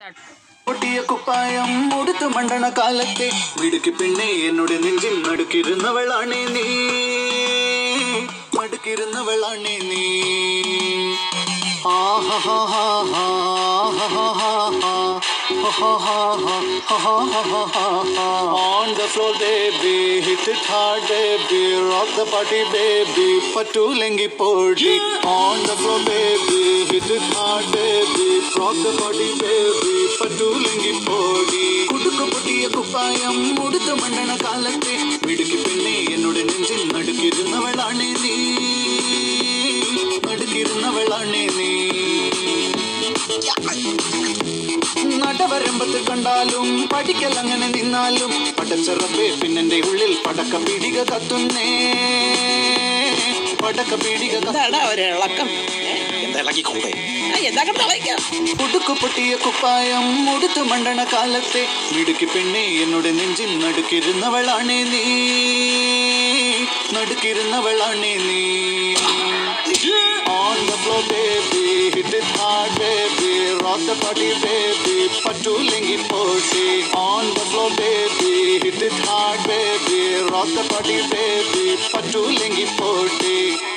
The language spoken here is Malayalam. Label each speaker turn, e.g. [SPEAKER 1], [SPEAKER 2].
[SPEAKER 1] പൊട്ടിയ കുപ്പായം ഉടുത്തു മണ്ടണ കാലത്തെ മിടുക്കി പെണ്ണെ എന്നോട് നെഞ്ചിൽ നടുക്കിരുന്നവളാണേ നീ മടുക്കിരുന്നവളാണേ നീ On the floor, baby, hit it hard, baby, rock the party, baby, പറ്റൂലെങ്കി പോടി On the floor, baby, hit it hard, baby, rock the party, baby, പറ്റൂലെങ്കി പോടി കുടുക്കു പൊട്ടിയ കുപ്പായം മുടുത്തു മണ്ടണ കാലത്തെ മിടുക്കി പെണ്ണെ എന്നോട് നെഞ്ചിൽ നടുക്കിരുന്നവളാണേ നീ നടുക്കിരുന്നവളാണേ നീ നടവരമ്പത്ത് കണ്ടാലും പഠിക്കൽ അങ്ങനെ നിന്നാലും പടച്ചെറപ്പേ പിന്നെന്റെ ഉള്ളിൽ പടക്ക പീടിക കത്തുന്നേ പടക്ക പീടിക
[SPEAKER 2] എന്താണ് ഒരു ഇളക്കം ഏ?
[SPEAKER 3] എന്താ ഇളകിക്കൂടെ
[SPEAKER 2] ആ, എന്താ കിടന്ന് ഇളക്കാം
[SPEAKER 1] ഉടുക്കു പൊട്ടിയ കുപ്പായം ഉടുത്തു മണ്ടണ കാലത്തെ മിടുക്കി പെണ്ണെ എന്നോട് നെഞ്ചിൽ നടുക്കിരുന്നവളാണേ നീ നടുക്കിരുന്നവളാണേ നീ On the floor, baby, hit it hard, baby, rock the party, baby, പറ്റൂലെങ്കി potty On the floor, baby, hit it hard, baby, rock the party, baby, പറ്റൂലെങ്കി potty